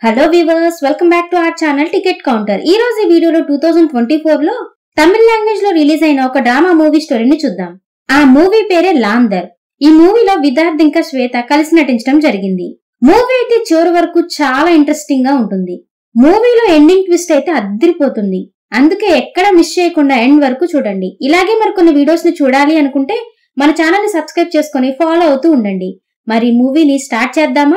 hello viewers welcome back to our channel ticket counter ఈ రోజు ఈ వీడియోలో టూ థౌజండ్ ట్వంటీ ఫోర్ లో తమిళ లాంగ్వేజ్ లో రిలీజ్ అయిన ఒక డ్రామా మూవీ స్టోరీని చూద్దాం ఆ మూవీ పేరే లాందర్ ఈ మూవీలో విద్యార్థి ఇంకా శ్వేత కలిసి నటించడం జరిగింది మూవీ అయితే చివరి వరకు చాలా ఇంట్రెస్టింగ్ గా ఉంటుంది మూవీలో ఎండింగ్ ట్విస్ట్ అయితే అద్దరిపోతుంది అందుకే ఎక్కడ మిస్ చేయకుండా ఎండ్ వరకు చూడండి ఇలాగే మరికొన్ని వీడియోస్ ని చూడాలి అనుకుంటే మన ఛానల్ ని సబ్స్క్రైబ్ చేసుకొని ఫాలో అవుతూ ఉండండి మరి మూవీని స్టార్ట్ చేద్దామా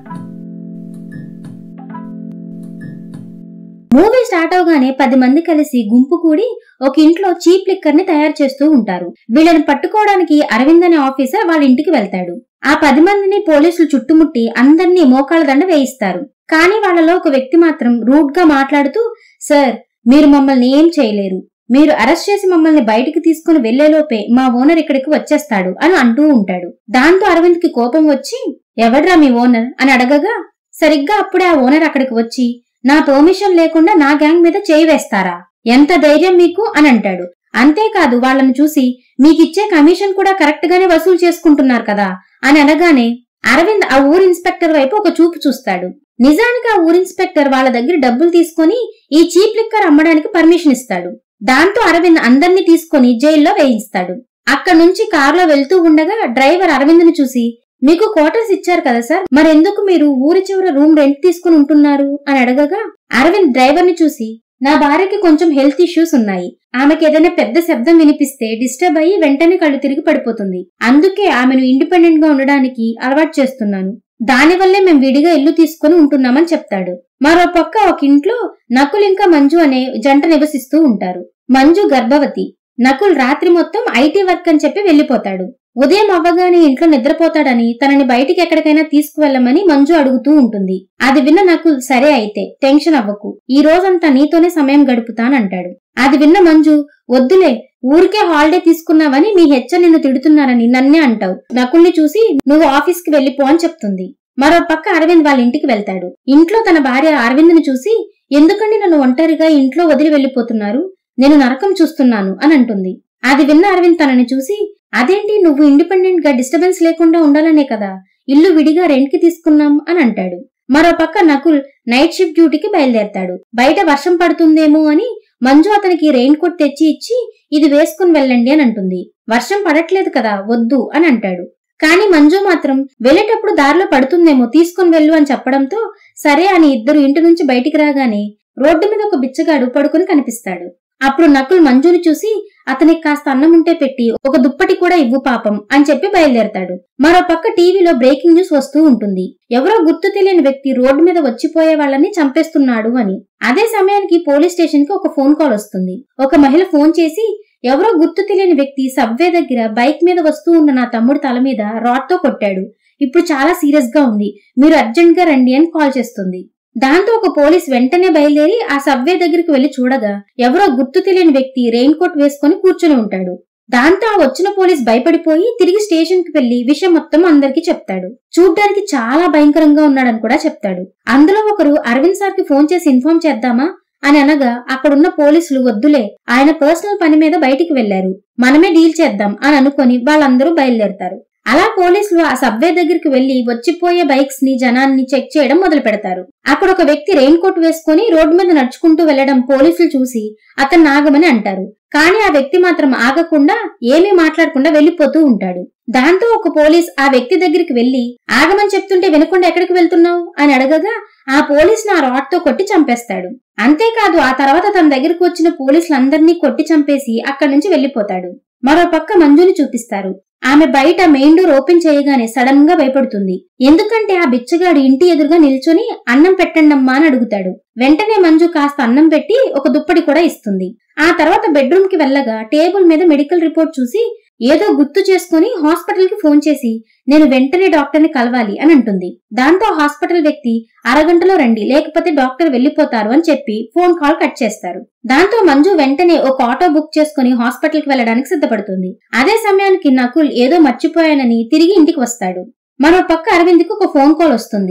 మూవీ స్టార్ట్ అవగానే పది మంది కలిసి గుంపు కూడి ఒక ఇంట్లో చీప్ లిక్కర్ ని తయారు చేస్తూ ఉంటారు వీళ్ళని పట్టుకోవడానికి అరవింద్ అనే ఆఫీసర్ వాళ్ళ ఇంటికి వెళ్తాడు ఆ పది మందిని పోలీసులు చుట్టుముట్టి అందరినీ మోకాళ్ళ దండ వేయిస్తారు కానీ వాళ్ళలో ఒక వ్యక్తి మాత్రం రూట్ గా మాట్లాడుతూ సార్ మీరు మమ్మల్ని ఏం చేయలేరు మీరు అరెస్ట్ చేసి మమ్మల్ని బయటికి తీసుకుని వెళ్లేలోపే మా ఓనర్ ఇక్కడికి వచ్చేస్తాడు అని అంటూ ఉంటాడు దాంతో అరవింద్ కి కోపం వచ్చి ఎవడ్రా మీ ఓనర్ అని అడగగా సరిగ్గా అప్పుడే ఆ ఓనర్ అక్కడికి వచ్చి నా పర్మిషన్ లేకుండా నా గ్యాంగ్ మీద చేయి వేస్తారా ఎంత ధైర్యం మీకు అని అంటాడు అంతేకాదు వాళ్ళని చూసి మీకిచ్చే కమిషన్ కూడా కరెక్ట్ గానే వసూలు చేసుకుంటున్నారు కదా అని అనగానే అరవింద్ ఆ ఊరు ఇన్స్పెక్టర్ వైపు ఒక చూపు చూస్తాడు నిజానికి ఆ ఊరు ఇన్స్పెక్టర్ వాళ్ళ దగ్గర డబ్బులు తీసుకొని ఈ చీప్ లిక్కర్ అమ్మడానికి పర్మిషన్ ఇస్తాడు దాంతో అరవింద్ అందర్నీ తీసుకొని జైల్లో వేయిస్తాడు అక్కడ నుంచి కారులో వెళ్తూ ఉండగా డ్రైవర్ అరవింద్ని చూసి మీకు క్వార్టర్స్ ఇచ్చారు కదా సార్ మరెందుకు మీరు ఊరి చివర రూమ్ రెంట్ తీసుకుని ఉంటున్నారు అని అడగగా అరవింద్ డ్రైవర్ ని చూసి నా భార్యకి కొంచెం హెల్త్ ఇష్యూస్ ఉన్నాయి ఆమెకి ఏదైనా పెద్ద శబ్దం వినిపిస్తే డిస్టర్బ్ అయ్యి వెంటనే కళ్ళు తిరిగి పడిపోతుంది అందుకే ఆమెను ఇండిపెండెంట్ గా ఉండడానికి అలవాటు చేస్తున్నాను దానివల్లే మేము విడిగా ఇల్లు తీసుకుని ఉంటున్నామని చెప్తాడు మరో పక్క ఒక ఇంట్లో నకుల్ ఇంకా మంజు అనే జంట నివసిస్తూ ఉంటారు మంజు గర్భవతి నకుల్ రాత్రి మొత్తం ఐటీ వర్క్ అని చెప్పి వెళ్లిపోతాడు ఉదయం అవ్వగానే ఇంట్లో నిద్రపోతాడని తనని బయటికి ఎక్కడికైనా తీసుకువెళ్ళమని మంజు అడుగుతూ ఉంటుంది అది విన్న నకుల్ సరే అయితే టెన్షన్ అవ్వకు ఈ రోజంతా నీతోనే సమయం గడుపుతానంటాడు అది విన్న మంజు వద్దులే ఊరికే హాలిడే తీసుకున్నావని మీ హెచ్చ నిన్ను తిడుతున్నారని నన్నే అంటావు నకుల్ని చూసి నువ్వు ఆఫీస్కి వెళ్లిపో అని చెప్తుంది మరో పక్క అరవింద్ వాళ్ళ ఇంటికి వెళ్తాడు ఇంట్లో తన భార్య అరవింద్ని చూసి ఎందుకండి నన్ను ఒంటరిగా ఇంట్లో వదిలి వెళ్లిపోతున్నారు నేను నరకం చూస్తున్నాను అని అంటుంది అది విన్న అరవింద్ తనని చూసి అదేంటి నువ్వు ఇండిపెండెంట్ గా డిస్టర్బెన్స్ లేకుండా ఉండాలనే కదా ఇల్లు విడిగా రెంట్ కి తీసుకున్నాం అని అంటాడు మరో పక్క నకుల్ నైట్ షిఫ్ట్ డ్యూటీకి బయలుదేరతాడు బయట వర్షం పడుతుందేమో అని మంజు అతనికి రెయిన్ కోట్ తెచ్చి ఇచ్చి ఇది వేసుకుని వెళ్ళండి అని అంటుంది వర్షం పడట్లేదు కదా వద్దు అని అంటాడు కానీ మంజు మాత్రం వెళ్ళేటప్పుడు దారిలో పడుతుందేమో తీసుకుని వెళ్ళు అని చెప్పడంతో సరే అని ఇద్దరు ఇంటి నుంచి బయటికి రాగానే రోడ్డు మీద ఒక బిచ్చగాడు పడుకుని కనిపిస్తాడు అప్పుడు నకుల్ మంజుని చూసి అతనికి కాస్త అన్నం ఉంటే పెట్టి ఒక దుప్పటి కూడా ఇవ్వు పాపం అని చెప్పి బయలుదేరతాడు మరో పక్క టీవీలో బ్రేకింగ్ న్యూస్ వస్తూ ఉంటుంది ఎవరో గుర్తు తెలియని వ్యక్తి రోడ్డు మీద వచ్చిపోయే వాళ్ళని చంపేస్తున్నాడు అని అదే సమయానికి పోలీస్ స్టేషన్ కి ఒక ఫోన్ కాల్ వస్తుంది ఒక మహిళ ఫోన్ చేసి ఎవరో గుర్తు తెలియని వ్యక్తి సబ్వే దగ్గర బైక్ మీద వస్తూ ఉన్న నా తమ్ముడు తల మీద రాడ్ తో కొట్టాడు ఇప్పుడు చాలా సీరియస్ గా ఉంది మీరు అర్జెంట్ గా రండి అని కాల్ చేస్తుంది దాంతో ఒక పోలీస్ వెంటనే బయలుదేరి ఆ సబ్వే దగ్గరికి వెళ్లి చూడగా ఎవరో గుర్తు తెలియని వ్యక్తి రెయిన్ కోట్ వేసుకుని కూర్చుని ఉంటాడు దాంతో ఆ వచ్చిన పోలీస్ భయపడిపోయి తిరిగి స్టేషన్ కి వెళ్లి విషయం మొత్తం అందరికి చెప్తాడు చూడ్డానికి చాలా భయంకరంగా ఉన్నాడని కూడా చెప్తాడు అందులో ఒకరు అరవింద్ సార్ కి ఫోన్ చేసి ఇన్ఫార్మ్ చేద్దామా అని అనగా అక్కడున్న పోలీసులు వద్దులే ఆయన పర్సనల్ పని మీద బయటికి వెళ్లారు మనమే డీల్ చేద్దాం అని అనుకుని వాళ్ళందరూ బయలుదేరతారు అలా పోలీసులు ఆ సబ్వే దగ్గరికి వెళ్లి వచ్చిపోయే బైక్స్ ని జనాన్ని చెక్ చేయడం మొదలు పెడతారు అక్కడ ఒక వ్యక్తి రెయిన్ కోట్ వేసుకుని రోడ్డు మీద నడుచుకుంటూ వెళ్లడం పోలీసులు చూసి అతన్ని ఆగమని అంటారు కానీ ఆ వ్యక్తి మాత్రం ఆగకుండా ఏమీ మాట్లాడకుండా వెళ్లిపోతూ ఉంటాడు దాంతో ఒక పోలీస్ ఆ వ్యక్తి దగ్గరికి వెళ్లి ఆగమని చెప్తుంటే వినకుండా ఎక్కడికి వెళ్తున్నావు అని అడగగా ఆ పోలీస్ నా రాడ్ తో కొట్టి చంపేస్తాడు అంతేకాదు ఆ తర్వాత తన దగ్గరకు వచ్చిన పోలీసులందరినీ కొట్టి చంపేసి అక్కడి నుంచి వెళ్లిపోతాడు మరో పక్క మంజుని చూపిస్తారు ఆమె బయట మెయిన్ డోర్ ఓపెన్ చేయగానే సడన్ గా భయపడుతుంది ఎందుకంటే ఆ బిచ్చగాడు ఇంటి ఎదురుగా నిల్చొని అన్నం పెట్టండమ్మా అని అడుగుతాడు వెంటనే మంజు కాస్త అన్నం పెట్టి ఒక దుప్పటి కూడా ఇస్తుంది ఆ తర్వాత బెడ్రూమ్ కి వెళ్ళగా టేబుల్ మీద మెడికల్ రిపోర్ట్ చూసి ఏదో గుర్తు చేసుకుని హాస్పిటల్ కి ఫోన్ చేసి నేను వెంటనే డాక్టర్ ని కలవాలి అని అంటుంది దాంతో హాస్పిటల్ వ్యక్తి అరగంటలో రండి లేకపోతే డాక్టర్ వెళ్లిపోతారు అని చెప్పి ఫోన్ కాల్ కట్ చేస్తారు దాంతో మంజు వెంటనే ఒక ఆటో బుక్ చేసుకుని హాస్పిటల్ కి వెళ్లడానికి సిద్ధపడుతుంది అదే సమయానికి నకుల్ ఏదో మర్చిపోయానని తిరిగి ఇంటికి వస్తాడు మరో పక్క అరవింద్కి ఒక ఫోన్ కాల్ వస్తుంది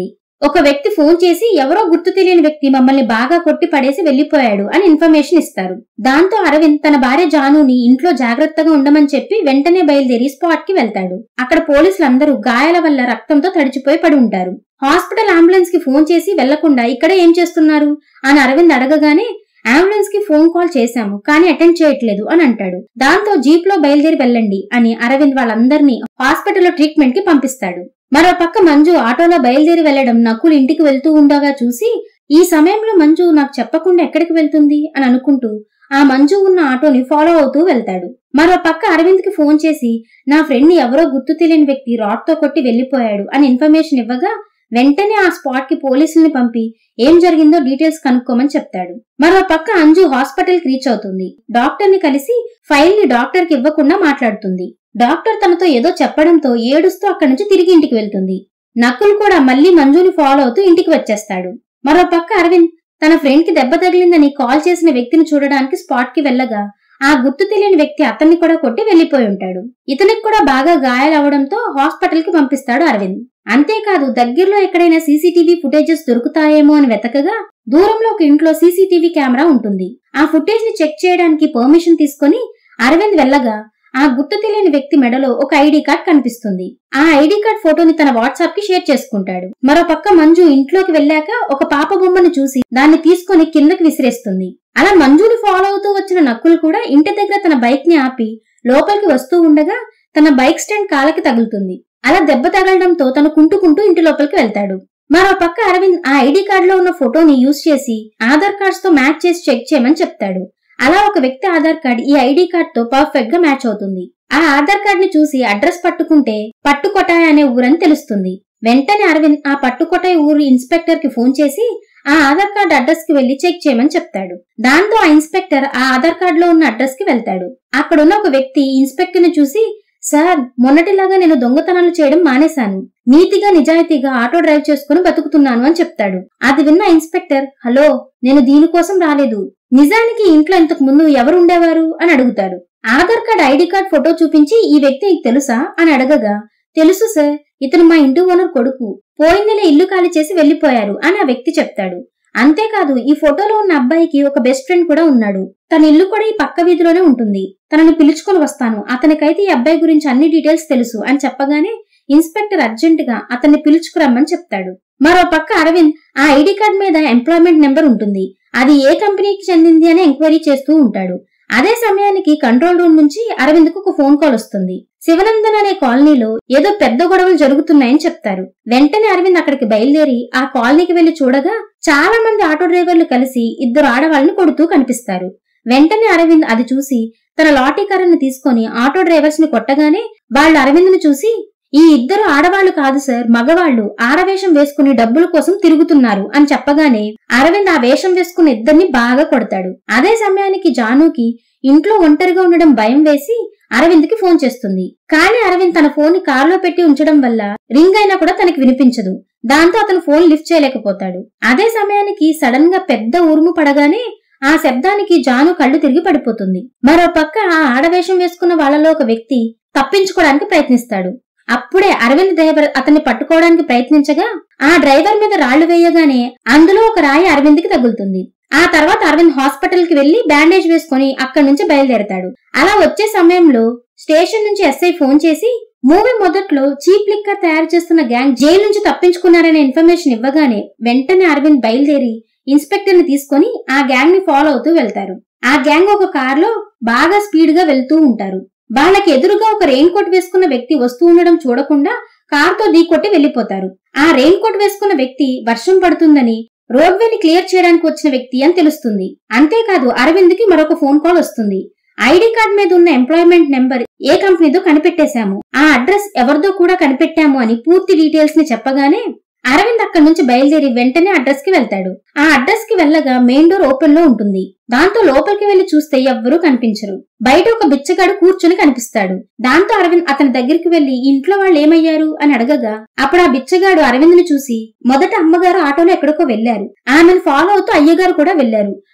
ఒక వ్యక్తి ఫోన్ చేసి ఎవరో గుర్తు తెలియని వ్యక్తి మమ్మల్ని బాగా కొట్టి పడేసి వెళ్లిపోయాడు అని ఇన్ఫర్మేషన్ ఇస్తారు దాంతో అరవింద్ తన భార్య జానుని ఇంట్లో జాగ్రత్తగా ఉండమని చెప్పి వెంటనే బయలుదేరి స్పాట్ కి వెళ్తాడు అక్కడ పోలీసులందరూ గాయాల వల్ల రక్తంతో తడిచిపోయి పడి ఉంటారు హాస్పిటల్ అంబులెన్స్ కి ఫోన్ చేసి వెళ్లకుండా ఇక్కడే ఏం చేస్తున్నారు అని అరవింద్ అడగగానే అంబులెన్స్ కి ఫోన్ కాల్ చేశాము కానీ అటెండ్ చేయట్లేదు అని అంటాడు దాంతో జీప్ లో బయలుదేరి వెళ్ళండి అని అరవింద్ వాళ్ళందరినీ హాస్పిటల్లో ట్రీట్మెంట్ కి పంపిస్తాడు మరో పక్క మంజు ఆటోలో బయలుదేరి వెళ్లడం నకుల్ ఇంటికి వెళ్తూ ఉండగా చూసి ఈ సమయంలో మంజు నాకు చెప్పకుండా ఎక్కడికి వెళ్తుంది అని అనుకుంటూ ఆ మంజు ఉన్న ఆటోని ఫాలో అవుతూ వెళ్తాడు మరో పక్క అరవింద్ కి ఫోన్ చేసి నా ఫ్రెండ్ ని ఎవరో గుర్తు తెలియని వ్యక్తి రాడ్ తో కొట్టి వెళ్లిపోయాడు అని ఇన్ఫర్మేషన్ ఇవ్వగా వెంటనే ఆ స్పాట్ కి పోలీసుల్ని పంపి ఏం జరిగిందో డీటెయిల్స్ కనుక్కోమని చెప్తాడు మరో పక్క అంజు హాస్పిటల్ కి రీచ్ అవుతుంది డాక్టర్ ని కలిసి ఫైల్ ని డాక్టర్ కి ఇవ్వకుండా మాట్లాడుతుంది డాక్టర్ తనతో ఏదో చెప్పడంతో ఏడుస్తూ అక్కడి నుంచి తిరిగి ఇంటికి వెళ్తుంది నకుల్ కూడా మళ్ళీ మంజుని ఫాలో అవుతూ ఇంటికి వచ్చేస్తాడు మరో పక్క అరవింద్ తన ఫ్రెండ్ కి దెబ్బ తగిలిందని కాల్ చేసిన వ్యక్తిని చూడడానికి స్పాట్ కి వెళ్ళగా ఆ గుర్తు తెలియని వ్యక్తి అతన్ని కూడా కొట్టి వెళ్లిపోయి ఉంటాడు ఇతనికి కూడా బాగా గాయాలవడంతో హాస్పిటల్ కి పంపిస్తాడు అరవింద్ అంతేకాదు దగ్గరలో ఎక్కడైనా సీసీటీవీ ఫుటేజెస్ దొరుకుతాయేమో అని వెతకగా దూరంలో ఒక ఇంట్లో సీసీటీవీ కెమెరా ఉంటుంది ఆ ఫుటేజ్ ని చెక్ చేయడానికి పర్మిషన్ తీసుకొని అరవింద్ వెళ్ళగా ఆ గుర్తు తెలియని వ్యక్తి మెడలో ఒక ఐడి కార్డ్ కనిపిస్తుంది ఆ ఐడి కార్డ్ ఫోటోని తన వాట్సాప్ కి షేర్ చేసుకుంటాడు మరో పక్క మంజు ఇంట్లోకి వెళ్ళాక ఒక పాప బొమ్మను చూసి దాన్ని తీసుకొని కిందకి విసిరేస్తుంది అలా మంజుని ఫాలో అవుతూ వచ్చిన నక్కులు కూడా ఇంటి దగ్గర తన బైక్ ని ఆపి లోపలికి వస్తూ ఉండగా తన బైక్ స్టాండ్ కాలకి తగులుతుంది అలా దెబ్బ తగలడంతో తను కుంటుకుంటూ ఇంటి లోపలికి వెళ్తాడు మరో పక్క అరవింద్ ఆ ఐడి కార్డ్ లో ఉన్న ఫోటోని యూజ్ చేసి ఆధార్ కార్డ్స్ తో మ్యాచ్ చేసి చెక్ చేయమని చెప్తాడు అలా ఒక వ్యక్తి ఆధార్ కార్డ్ ఈ ఐడి కార్డ్ తో పర్ఫెక్ట్ గా మ్యాచ్ అవుతుంది ఆ ఆధార్ కార్డ్ ని చూసి అడ్రస్ పట్టుకుంటే పట్టుకొటాయ్ అనే ఊరని తెలుస్తుంది వెంటనే అరవింద్ ఆ పట్టుకొటాయ్ ఊరు ఇన్స్పెక్టర్ కి ఫోన్ చేసి ఆ ఆధార్ కార్డ్ అడ్రస్ కి వెళ్లి చెక్ చేయమని చెప్తాడు దాంతో ఆ ఇన్స్పెక్టర్ ఆ ఆధార్ కార్డ్ లో ఉన్న అడ్రస్ కి వెళ్తాడు అక్కడున్న ఒక వ్యక్తి ఇన్స్పెక్టర్ ని చూసి సార్ మొన్నటిలాగా నేను దొంగతనాలు చేయడం మానేశాను నీతిగా నిజాయితీగా ఆటో డ్రైవ్ చేసుకుని బతుకుతున్నాను అని చెప్తాడు అది విన్న ఇన్స్పెక్టర్ హలో నేను దీనికోసం రాలేదు నిజానికి ఇంట్లో ఇంతకు ముందు ఎవరు ఉండేవారు అని అడుగుతాడు Aadhaar card ID card photo చూపించి ఈ వ్యక్తి నీకు తెలుసా అని అడగగా తెలుసు సార్ ఇతను మా ఇంటి ఓనర్ కొడుకు పోయిన నెల ఇల్లు ఖాళీ చేసి వెళ్లిపోయారు అని ఆ వ్యక్తి చెప్తాడు అంతేకాదు ఈ ఫోటోలో ఉన్న అబ్బాయికి ఒక బెస్ట్ ఫ్రెండ్ కూడా ఉన్నాడు తన ఇల్లు కూడా ఈ పక్క వీధిలోనే ఉంటుంది తనని పిలుచుకొని వస్తాను అతనికైతే ఈ అబ్బాయి గురించి అన్ని డీటెయిల్స్ తెలుసు అని చెప్పగానే ఇన్స్పెక్టర్ అర్జెంట్ గా అతన్ని పిలుచుకురమ్మని చెప్తాడు మరో పక్క అరవింద్ ఆ ఐడి కార్డ్ మీద ఎంప్లాయ్మెంట్ నెంబర్ ఉంటుంది అది ఏ కంపెనీకి చెందింది అని ఎంక్వైరీ చేస్తూ ఉంటాడు అదే సమయానికి కంట్రోల్ రూమ్ నుంచి అరవింద్ కు ఒక ఫోన్ కాల్ వస్తుంది శివనందన్ అనే కాలనీలో ఏదో పెద్ద గొడవలు జరుగుతున్నాయని చెప్తారు వెంటనే అరవింద్ అక్కడికి బయలుదేరి ఆ కాలనీకి వెళ్లి చూడగా చాలా మంది ఆటో డ్రైవర్లు కలిసి ఇద్దరు ఆడవాళ్ళని కొడుతూ కనిపిస్తారు వెంటనే అరవింద్ అది చూసి తన లాఠీ కర్రను తీసుకొని ఆటో డ్రైవర్స్ ని కొట్టగానే వాళ్ళు అరవింద్ ని చూసి ఈ ఇద్దరు ఆడవాళ్లు కాదు సార్ మగవాళ్లు ఆడవేషం వేసుకుని డబ్బుల కోసం తిరుగుతున్నారు అని చెప్పగానే అరవింద్ ఆ వేషం వేసుకున్న ఇద్దరిని బాగా కొడతాడు అదే సమయానికి జానుకి ఇంట్లో ఒంటరిగా ఉండడం భయం వేసి అరవింద్ కి ఫోన్ చేస్తుంది కానీ అరవింద్ తన ఫోన్ ని కారులో పెట్టి ఉంచడం వల్ల రింగ్ అయినా కూడా తనకి వినిపించదు దాంతో అతను ఫోన్ లిఫ్ట్ చేయలేకపోతాడు అదే సమయానికి సడన్ గా పెద్ద ఉరుము పడగానే ఆ శబ్దానికి జాను కళ్ళు తిరిగి పడిపోతుంది మరో పక్క ఆ ఆడవేషం వేసుకున్న వాళ్ళలో ఒక వ్యక్తి తప్పించుకోవడానికి ప్రయత్నిస్తాడు అప్పుడే అరవింద్ డ్రైవర్ అతన్ని పట్టుకోవడానికి ప్రయత్నించగా ఆ డ్రైవర్ మీద రాళ్లు వేయగానే అందులో ఒక రాయి అరవింద్ కి తగులుతుంది ఆ తర్వాత అరవింద్ హాస్పిటల్ కి వెళ్లి బ్యాండేజ్ వేసుకుని అక్కడి నుంచి బయలుదేరతాడు అలా వచ్చే సమయంలో స్టేషన్ నుంచి ఎస్ఐ ఫోన్ చేసి మూవీ మొదట్లో చీప్ లిక్కర్ తయారు చేస్తున్న గ్యాంగ్ జైలు నుంచి తప్పించుకున్నారనే ఇన్ఫర్మేషన్ ఇవ్వగానే వెంటనే అరవింద్ బయలుదేరి ఇన్స్పెక్టర్ ని తీసుకొని ఆ గ్యాంగ్ ని ఫాలో అవుతూ వెళ్తారు ఆ గ్యాంగ్ ఒక కారులో బాగా స్పీడ్ గా వెళ్తూ ఉంటారు వాళ్ళకి ఎదురుగా ఒక రెయిన్ కోట్ వేసుకున్న వ్యక్తి వస్తూ ఉండడం చూడకుండా కారుతో ఢీకొట్టి వెళ్లిపోతారు ఆ రెయిన్ కోట్ వేసుకున్న వ్యక్తి వర్షం పడుతుందని రోడ్వేని క్లియర్ చేయడానికి వచ్చిన వ్యక్తి అని తెలుస్తుంది అంతేకాదు అరవింద్ కి మరొక ఫోన్ కాల్ వస్తుంది ఐడి కార్డ్ మీద ఉన్న ఎంప్లాయ్మెంట్ నెంబర్ ఏ కంపెనీదో కనిపెట్టేశాము ఆ అడ్రస్ ఎవరిదో కూడా కనిపెట్టాము అని పూర్తి డీటెయిల్స్ ని చెప్పగానే అరవింద్ అక్కడి నుంచి బయలుదేరి వెంటనే అడ్రస్ కి వెళ్తాడు ఆ అడ్రస్ కి వెళ్ళగా మెయిన్ డోర్ ఓపెన్ లో ఉంటుంది దాంతో లోపలికి వెళ్లి చూస్తే ఎవ్వరూ కనిపించరు బయట ఒక బిచ్చగాడు కూర్చుని కనిపిస్తాడు దాంతో అరవింద్ అతని దగ్గరికి వెళ్లి "ఈ ఇంట్లో వాళ్ళు ఏమయ్యారు అని అడగగా అప్పుడు ఆ బిచ్చగాడు అరవింద్ ని చూసి మొదట అమ్మగారు ఆటోలో ఎక్కడికో వెళ్లారు ఆమెను ఫాలో అవుతూ అయ్యగారు కూడా వెళ్లారు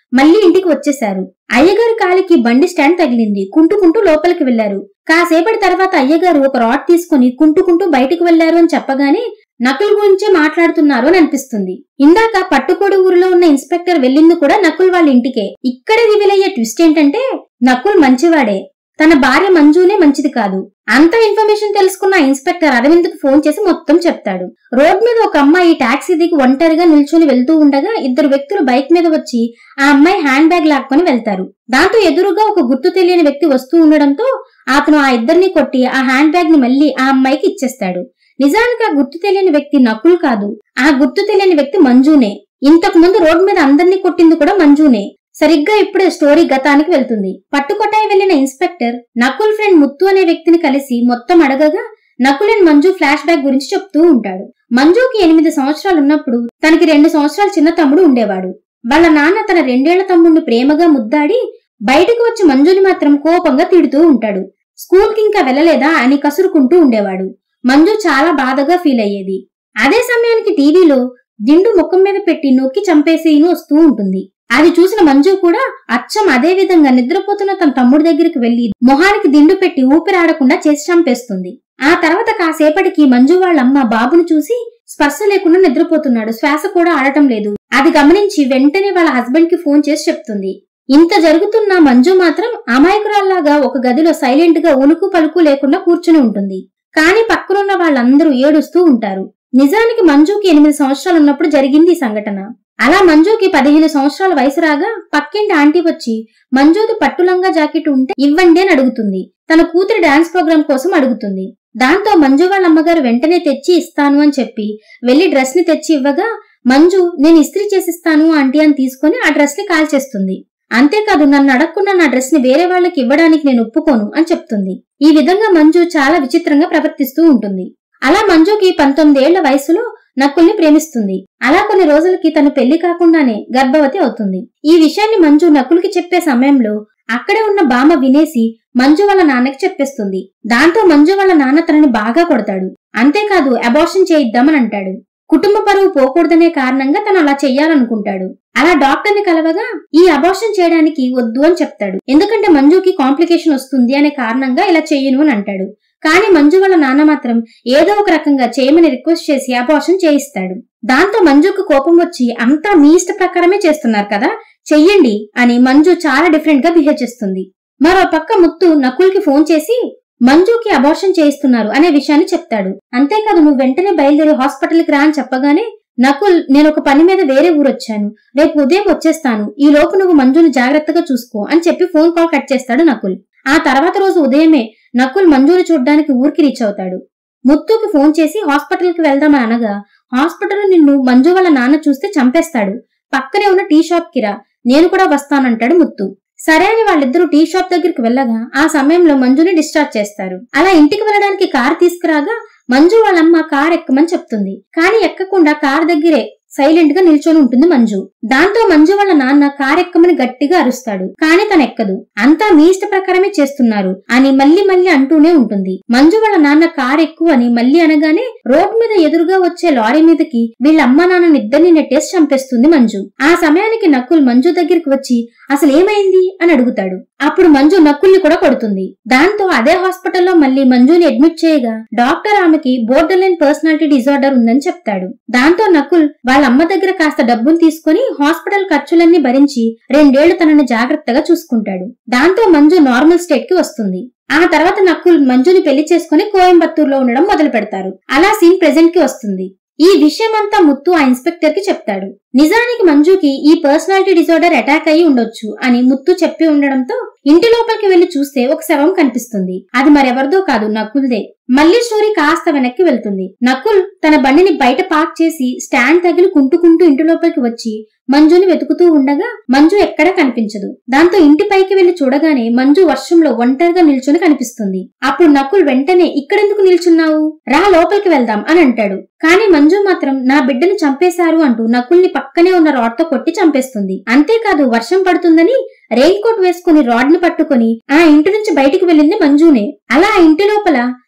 మళ్ళీ ఇంటికి వచ్చేశారు అయ్యగారి కాలికి బండి స్టాండ్ తగిలింది కుంటుకుంటూ లోపలికి వెళ్లారు కాసేపటి తర్వాత అయ్యగారు ఒక రాడ్ తీసుకుని కుంటుకుంటూ బయటికి వెళ్లారు అని చెప్పగానే నకుల్ గురించే మాట్లాడుతున్నారు అని అనిపిస్తుంది ఇందాక పట్టుకోడి ఊరిలో ఉన్న ఇన్స్పెక్టర్ వెళ్ళింది కూడా నకుల్ వాళ్ళ ఇంటికే ఇక్కడే రివీల్ అయ్యే ట్విస్ట్ ఏంటంటే నకుల్ మంచివాడే తన భార్య మంజునే మంచిది కాదు అంత ఇన్ఫర్మేషన్ తెలుసుకున్న ఇన్స్పెక్టర్ అరవింద్ కు ఫోన్ చేసి మొత్తం చెప్తాడు రోడ్ మీద ఒక అమ్మాయి టాక్సీ దిగి ఒంటరిగా నిల్చొని వెళ్తూ ఉండగా ఇద్దరు వ్యక్తులు బైక్ మీద వచ్చి ఆ అమ్మాయి హ్యాండ్ బ్యాగ్ లాక్కొని వెళ్తారు దాంతో ఎదురుగా ఒక గుర్తు తెలియని వ్యక్తి వస్తూ ఉండడంతో అతను ఆ ఇద్దరిని కొట్టి ఆ హ్యాండ్ బ్యాగ్ ని మళ్ళీ ఆ అమ్మాయికి ఇచ్చేస్తాడు నిజానికి ఆ గుర్తు తెలియని వ్యక్తి నకుల్ కాదు ఆ గుర్తు తెలియని వ్యక్తి మంజునే ఇంతకు ముందు రోడ్ మీద అందరినీ కొట్టింది కూడా మంజునే సరిగ్గా ఇప్పుడే స్టోరీ గతానికి వెళ్తుంది పట్టుకొట్టాయి వెళ్లిన ఇన్స్పెక్టర్ నకుల్ ఫ్రెండ్ ముత్తు అనే వ్యక్తిని కలిసి మొత్తం అడగగా Nakul and Manju flashback గురించి చెప్తూ ఉంటాడు మంజుకి ఎనిమిది సంవత్సరాలు ఉన్నప్పుడు తనకి రెండు సంవత్సరాల చిన్న తమ్ముడు ఉండేవాడు వాళ్ళ నాన్న తన రెండేళ్ల తమ్ముడిని ప్రేమగా ముద్దాడి బయటకు వచ్చి మంజుని మాత్రం కోపంగా తిడుతూ ఉంటాడు స్కూల్ కి ఇంకా వెళ్ళలేదా అని కసురుకుంటూ ఉండేవాడు మంజు చాలా బాధగా ఫీల్ అయ్యేది అదే సమయానికి టీవీలో దిండు ముఖం మీద పెట్టి నొక్కి చంపేసేయను వస్తూ ఉంటుంది అది చూసిన మంజు కూడా అచ్చం అదే విధంగా నిద్రపోతున్న తన తమ్ముడి దగ్గరికి వెళ్లి మొహానికి దిండు పెట్టి ఊపిరాడకుండా చేసి చంపేస్తుంది ఆ తర్వాత కాసేపటికి మంజు వాళ్ళమ్మ బాబును చూసి స్పర్శ లేకుండా నిద్రపోతున్నాడు శ్వాస కూడా ఆడటం లేదు అది గమనించి వెంటనే వాళ్ళ హస్బెండ్ కి ఫోన్ చేసి చెప్తుంది ఇంత జరుగుతున్న మంజు మాత్రం అమాయకురాల్లాగా ఒక గదిలో సైలెంట్ గా ఉలుకు పలుకు లేకుండా కూర్చుని ఉంటుంది కానీ పక్కనున్న వాళ్ళందరూ ఏడుస్తూ ఉంటారు నిజానికి మంజుకి ఎనిమిది సంవత్సరాలు ఉన్నప్పుడు జరిగింది ఈ సంఘటన అలా మంజుకి పదిహేను సంవత్సరాల వయసు రాగా పక్కింటి ఆంటీ వచ్చి మంజుది పట్టులంగా జాకెట్ ఉంటే ఇవ్వండి అని అడుగుతుంది తన కూతురి డాన్స్ ప్రోగ్రాం కోసం అడుగుతుంది దాంతో మంజు వాళ్ళ అమ్మగారు వెంటనే తెచ్చి ఇస్తాను అని చెప్పి వెళ్లి డ్రెస్ ని తెచ్చి ఇవ్వగా మంజు నేను ఇస్త్రీ చేసిస్తాను ఆంటీ అని తీసుకుని ఆ డ్రెస్ ని కాల్చేస్తుంది అంతేకాదు నన్ను అడగకుండా నా డ్రెస్ ని వేరే వాళ్ళకి ఇవ్వడానికి నేను ఒప్పుకోను అని చెప్తుంది ఈ విధంగా మంజు చాలా విచిత్రంగా ప్రవర్తిస్తూ ఉంటుంది అలా మంజుకి పంతొమ్మిదేళ్ల వయసులో నకుల్ని ప్రేమిస్తుంది అలా కొన్ని రోజులకి తను పెళ్లి కాకుండానే గర్భవతి అవుతుంది ఈ విషయాన్ని మంజు నకుల్కి చెప్పే సమయంలో అక్కడే ఉన్న బామ వినేసి మంజు వాళ్ళ నాన్నకి చెప్పేస్తుంది దాంతో మంజు వాళ్ళ నాన్న తనని బాగా కొడతాడు అంతేకాదు అబార్షన్ చేయిద్దామని అంటాడు కుటుంబ పరువు పోకూడదనే కారణంగా తను అలా చెయ్యాలనుకుంటాడు అలా డాక్టర్ ని కలవగా ఈ అబార్షన్ చేయడానికి వద్దు అని చెప్తాడు ఎందుకంటే మంజుకి కాంప్లికేషన్ వస్తుంది అనే కారణంగా ఇలా చెయ్యను అని అంటాడు కానీ మంజు వాళ్ళ నాన్న మాత్రం ఏదో ఒక రకంగా చేయమని రిక్వెస్ట్ చేసి అబార్షన్ చేయిస్తాడు దాంతో మంజుకు కోపం వచ్చి అంతా మీ ఇష్ట ప్రకారమే చేస్తున్నారు కదా చెయ్యండి అని మంజు చాలా డిఫరెంట్ గా బిహేవ్ చేస్తుంది మరో పక్క ముత్తు నకుల్కి ఫోన్ చేసి మంజుకి అబార్షన్ చేయిస్తున్నారు అనే విషయాన్ని చెప్తాడు అంతేకాదు నువ్వు వెంటనే బయలుదేరి హాస్పిటల్కి రా అని చెప్పగానే నకుల్ నేను ఒక పని మీద వేరే ఊరొచ్చాను రేపు ఉదయం వచ్చేస్తాను ఈ లోపు నువ్వు మంజుని జాగ్రత్తగా చూసుకో అని చెప్పి ఫోన్ కాల్ కట్ చేస్తాడు నకుల్ ఆ తర్వాత రోజు ఉదయమే నకుల్ మంజుని చూడ్డానికి ఊరికి రీచ్ అవుతాడు ముత్తుకి ఫోన్ చేసి హాస్పిటల్కి వెళ్దామని అనగా హాస్పిటల్ నిన్ను మంజు వాళ్ళ నాన్న చూస్తే చంపేస్తాడు పక్కనే ఉన్న టీ షాప్ కి రా నేను కూడా వస్తానంటాడు ముత్తు సరే అని వాళ్ళిద్దరూ టీ షాప్ దగ్గరికి వెళ్ళగా ఆ సమయంలో మంజుని డిశ్చార్జ్ చేస్తారు అలా ఇంటికి వెళ్ళడానికి కార్ తీసుకురాగా మంజు వాళ్ళమ్మ కార్ ఎక్కమని చెప్తుంది కానీ ఎక్కకుండా కార్ దగ్గరే సైలెంట్ గా నిల్చొని ఉంటుంది మంజు దాంతో మంజు వాళ్ళ నాన్న కార్ ఎక్కమని గట్టిగా అరుస్తాడు కానీ తను ఎక్కదు అంతా మీ ఇష్ట ప్రకారమే చేస్తున్నారు అని మళ్ళీ మళ్ళీ అంటూనే ఉంటుంది మంజు వాళ్ళ నాన్న కార్ ఎక్కువ అని మళ్ళీ అనగానే రోడ్ మీద ఎదురుగా వచ్చే లారీ మీదకి వీళ్ళ అమ్మ నాన్నని ఇద్దరిని నెట్టేసి చంపేస్తుంది మంజు ఆ సమయానికి నకుల్ మంజు దగ్గరికి వచ్చి అసలు ఏమైంది అని అడుగుతాడు అప్పుడు మంజు నకుల్ని కూడా కొడుతుంది దాంతో అదే హాస్పిటల్లో మళ్ళీ మంజుని అడ్మిట్ చేయగా డాక్టర్ ఆమెకి బోర్డర్ లైన్ పర్సనాలిటీ డిజార్డర్ ఉందని చెప్తాడు దాంతో నకుల్ వాళ్ళ అమ్మ దగ్గర కాస్త డబ్బులు తీసుకుని హాస్పిటల్ ఖర్చులన్నీ భరించి రెండేళ్లు తనని జాగ్రత్తగా చూసుకుంటాడు దాంతో మంజు నార్మల్ స్టేట్ కి వస్తుంది ఆ తర్వాత నకుల్ మంజుని పెళ్లి చేసుకుని కోయంబత్తూరులో ఉండడం మొదలు పెడతారు అలా సీన్ ప్రెజెంట్ కి వస్తుంది ఈ విషయమంతా ముత్తు ఆ ఇన్స్పెక్టర్ కి చెప్తాడు నిజానికి మంజుకి ఈ పర్సనాలిటీ డిజార్డర్ అటాక్ అయి ఉండొచ్చు అని ముత్తు చెప్పి ఉండడంతో ఇంటి లోపలికి వెళ్లి చూస్తే ఒక శవం కనిపిస్తుంది అది మరెవరిదో కాదు నకుల్దే మళ్ళీ స్టోరీ కాస్త వెనక్కి వెళ్తుంది నకుల్ తన బండిని బయట పార్క్ చేసి స్టాండ్ తగిలి కుంటుకుంటూ ఇంటి లోపలికి వచ్చి మంజుని వెతుకుతూ ఉండగా మంజు ఎక్కడా కనిపించదు దాంతో ఇంటి పైకి వెళ్లి చూడగానే మంజు వర్షంలో ఒంటరిగా నిల్చుని కనిపిస్తుంది అప్పుడు నకుల్ వెంటనే ఇక్కడెందుకు నిల్చున్నావు రా లోపలికి వెళ్దాం అని అంటాడు కానీ మంజు మాత్రం నా బిడ్డను చంపేశారు అంటూ నకుల్ని పక్కనే ఉన్న రాడ్ తో కొట్టి చంపేస్తుంది అంతేకాదు వర్షం పడుతుందని రెయిన్ కోట్ వేసుకుని రాడ్ ని పట్టుకుని ఆ ఇంటి నుంచి బయటికి వెళ్ళింది మంజునే అలా ఆ ఇంటి లోపల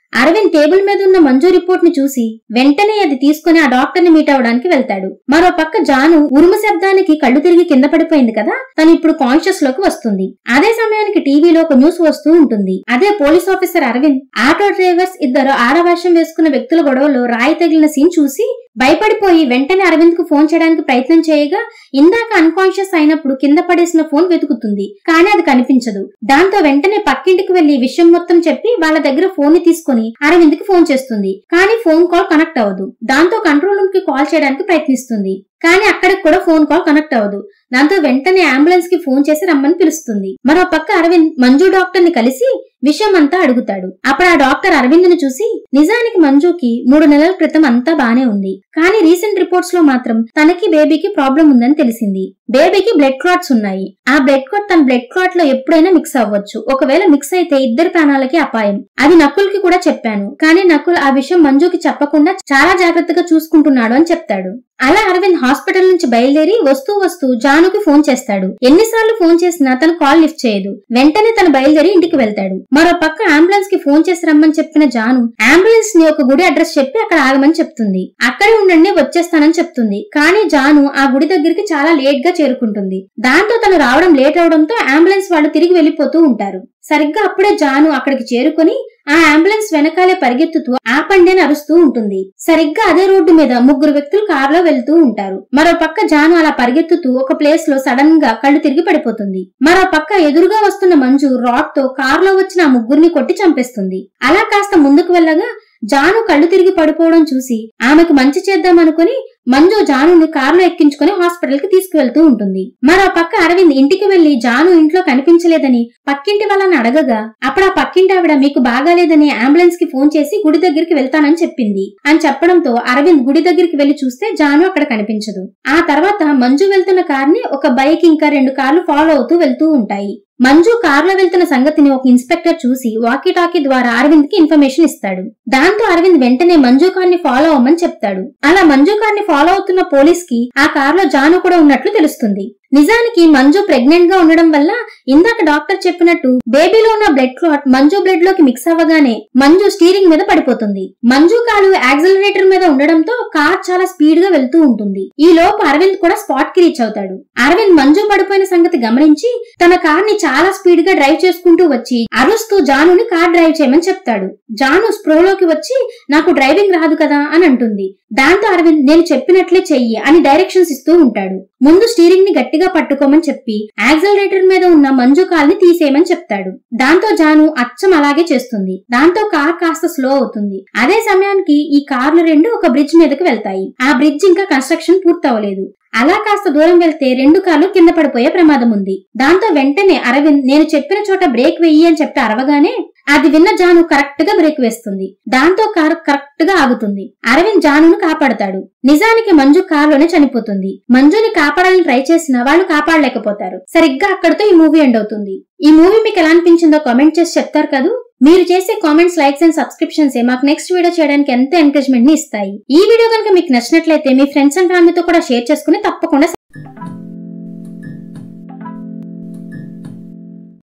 అరవింద్ టేబుల్ మీద ఉన్న మంజు రిపోర్ట్ ని చూసి వెంటనే అది తీసుకుని ఆ డాక్టర్ ని మీట్ అవడానికి వెళ్తాడు మరో పక్క జాను ఉరుము శబ్దానికి కళ్ళు తిరిగి కింద పడిపోయింది కదా తను ఇప్పుడు కాన్షియస్ లోకి వస్తుంది అదే సమయానికి టీవీలో ఒక న్యూస్ వస్తూ ఉంటుంది అదే police officer Arvind auto drivers ఇద్దరు ఆడవేషం వేసుకున్న వ్యక్తుల గొడవలో రాయి తగిలిన సీన్ చూసి భయపడిపోయి వెంటనే అరవింద్ కు ఫోన్ చేయడానికి ప్రయత్నం చేయగా ఇందాక అన్కాన్షియస్ అయినప్పుడు కింద పడేసిన ఫోన్ వెతుకుతుంది కానీ అది కనిపించదు దాంతో వెంటనే పక్కింటికి వెళ్లి విషయం మొత్తం చెప్పి వాళ్ళ దగ్గర ఫోన్ ని తీసుకుని అరవింద్ కి ఫోన్ చేస్తుంది కానీ ఫోన్ కాల్ కనెక్ట్ అవ్వదు దాంతో కంట్రోల్ రూమ్ కి కాల్ చేయడానికి ప్రయత్నిస్తుంది కానీ అక్కడికి కూడా ఫోన్ కాల్ కనెక్ట్ అవ్వదు దాంతో వెంటనే అంబులెన్స్ కి ఫోన్ చేసి రమ్మని పిలుస్తుంది మరో పక్క అరవింద్ మంజు డాక్టర్ ని కలిసి విషయం అంతా అడుగుతాడు అప్పుడు ఆ డాక్టర్ అరవింద్ ను చూసి నిజానికి మంజుకి మూడు నెలల క్రితం అంతా బానే ఉంది కానీ రీసెంట్ రిపోర్ట్స్ లో మాత్రం తనకి బేబీకి ప్రాబ్లం ఉందని తెలిసింది బేబీకి బ్లడ్ క్లాట్స్ ఉన్నాయి ఆ బ్లడ్ క్లాట్ తన బ్లడ్ క్లాట్ లో ఎప్పుడైనా మిక్స్ అవ్వచ్చు ఒకవేళ మిక్స్ అయితే ఇద్దరు ప్రాణాలకి అపాయం అది నకుల్ కి కూడా చెప్పాను కానీ నకుల్ ఆ విషయం మంజుకి చెప్పకుండా చాలా జాగ్రత్తగా చూసుకుంటున్నాడు అని చెప్తాడు అలా అరవింద్ హాస్పిటల్ నుంచి బయలుదేరి వస్తూ వస్తూ జానుకి ఫోన్ చేస్తాడు ఎన్నిసార్లు ఫోన్ చేసినా తను కాల్ లిఫ్ట్ చేయదు వెంటనే తను బయలుదేరి ఇంటికి వెళ్తాడు మరో పక్క అంబులెన్స్ కి ఫోన్ చేసి రమ్మని చెప్పిన జాను అంబులెన్స్ ని ఒక గుడి అడ్రస్ చెప్పి అక్కడ ఆగమని చెప్తుంది అక్కడే ఉండండి వచ్చేస్తానని చెప్తుంది కానీ జాను ఆ గుడి దగ్గరికి చాలా లేట్ గా చేరుకుంటుంది దాంతో తను రావడం లేట్ అవడంతో అంబులెన్స్ వాళ్ళు తిరిగి వెళ్లిపోతూ ఉంటారు సరిగ్గా అప్పుడే జాను అక్కడికి చేరుకుని ఆ అంబులెన్స్ వెనకాలే పరిగెత్తుతూ ఆపండి అని అరుస్తూ ఉంటుంది సరిగ్గా అదే రోడ్డు మీద ముగ్గురు వ్యక్తులు కారులో వెళ్తూ ఉంటారు మరో పక్క జాను అలా పరిగెత్తుతూ ఒక ప్లేస్ లో సడన్ గా కళ్ళు తిరిగి పడిపోతుంది మరో పక్క ఎదురుగా వస్తున్న మంజు రాడ్ తో కారులో వచ్చిన ఆ ముగ్గురిని కొట్టి చంపేస్తుంది అలా కాస్త ముందుకు వెళ్ళగా జాను కళ్ళు తిరిగి పడిపోవడం చూసి ఆమెకు మంచి చేద్దామనుకుని మంజు జానుని కారులో ఎక్కించుకుని హాస్పిటల్ కి తీసుకువెళ్తూ ఉంటుంది మరో పక్క అరవింద్ ఇంటికి వెళ్లి జాను ఇంట్లో కనిపించలేదని పక్కింటి వాళ్ళని అడగగా అప్పుడు ఆ పక్కింటి ఆవిడ మీకు బాగాలేదని అంబులెన్స్ కి ఫోన్ చేసి గుడి దగ్గరికి వెళ్తానని చెప్పింది అని చెప్పడంతో అరవింద్ గుడి దగ్గరికి వెళ్లి చూస్తే జాను అక్కడ కనిపించదు ఆ తర్వాత మంజు వెళ్తున్న కార్ని ఒక బైక్ ఇంకా రెండు కార్లు ఫాలో అవుతూ వెళ్తూ ఉంటాయి మంజు కారులో వెళ్తున్న సంగతిని ఒక ఇన్స్పెక్టర్ చూసి వాకీ టాకీ ద్వారా అరవింద్ కి ఇన్ఫర్మేషన్ ఇస్తాడు దాంతో అరవింద్ వెంటనే మంజు కార్ ని ఫాలో అవ్వమని చెప్తాడు అలా మంజు కార్ ని ఫాలో అవుతున్న పోలీస్ కి ఆ కారులో జాను కూడా ఉన్నట్లు తెలుస్తుంది నిజానికి మంజు ప్రెగ్నెంట్ గా ఉండడం వల్ల ఇందాక డాక్టర్ చెప్పినట్టు బేబీలో ఉన్న బ్లడ్ క్లాట్ మంజు బ్లడ్ లోకి మిక్స్ అవ్వగానే మంజు స్టీరింగ్ మీద పడిపోతుంది మంజు కాలు యాక్సిలరేటర్ మీద ఉండడంతో కార్ చాలా స్పీడ్ గా వెళ్తూ ఉంటుంది ఈ లోపు అరవింద్ కూడా స్పాట్ కి రీచ్ అవుతాడు అరవింద్ మంజు పడిపోయిన సంగతి గమనించి తన కార్ ని చాలా స్పీడ్ గా డ్రైవ్ చేసుకుంటూ వచ్చి అరుస్తూ జానుని కార్ డ్రైవ్ చేయమని చెప్తాడు జాను స్ప్రోలోకి వచ్చి నాకు డ్రైవింగ్ రాదు కదా అని అంటుంది దాంతో అరవింద్ నేను చెప్పినట్లే చెయ్యి అని డైరెక్షన్స్ ఇస్తూ ఉంటాడు ముందు స్టీరింగ్ ని గట్టిగా పట్టుకోమని చెప్పి యాక్సిలరేటర్ మీద ఉన్న మంజు కాల్ని తీసేయమని చెప్తాడు దాంతో జాను అచ్చం అలాగే చేస్తుంది దాంతో కార్ కాస్త స్లో అవుతుంది అదే సమయానికి ఈ కార్లు రెండు ఒక బ్రిడ్జ్ మీదకి వెళ్తాయి ఆ బ్రిడ్జ్ ఇంకా కన్స్ట్రక్షన్ పూర్తవలేదు అలా కాస్త దూరం వెళ్తే రెండు కార్లు కింద పడిపోయే ప్రమాదం ఉంది దాంతో వెంటనే అరవింద్ నేను చెప్పిన చోట బ్రేక్ వెయ్యి అని చెప్పి అరవగానే అది విన్న జాను కరెక్ట్ గా బ్రేక్ వేస్తుంది దాంతో కారు కరెక్ట్ గా ఆగుతుంది అరవింద్ జానును కాపాడతాడు నిజానికి మంజు కారులోనే చనిపోతుంది మంజుని కాపాడాలని ట్రై చేసినా వాళ్ళు కాపాడలేకపోతారు సరిగ్గా అక్కడితో ఈ మూవీ ఎండ్ అవుతుంది ఈ మూవీ మీకు ఎలా అనిపించిందో కామెంట్ చేసి చెప్తారు కదూ మీరు చేసే కామెంట్స్ లైక్స్ అండ్ సబ్స్క్రిప్షన్స్ మాకు నెక్స్ట్ వీడియో చేయడానికి ఎంతో ఎంకరేజ్మెంట్ ని ఇస్తాయి ఈ వీడియో కనుక మీకు నచ్చినట్లయితే మీ ఫ్రెండ్స్ అండ్ ఫ్యామిలీతో కూడా షేర్ చేసుకుని తప్పకుండా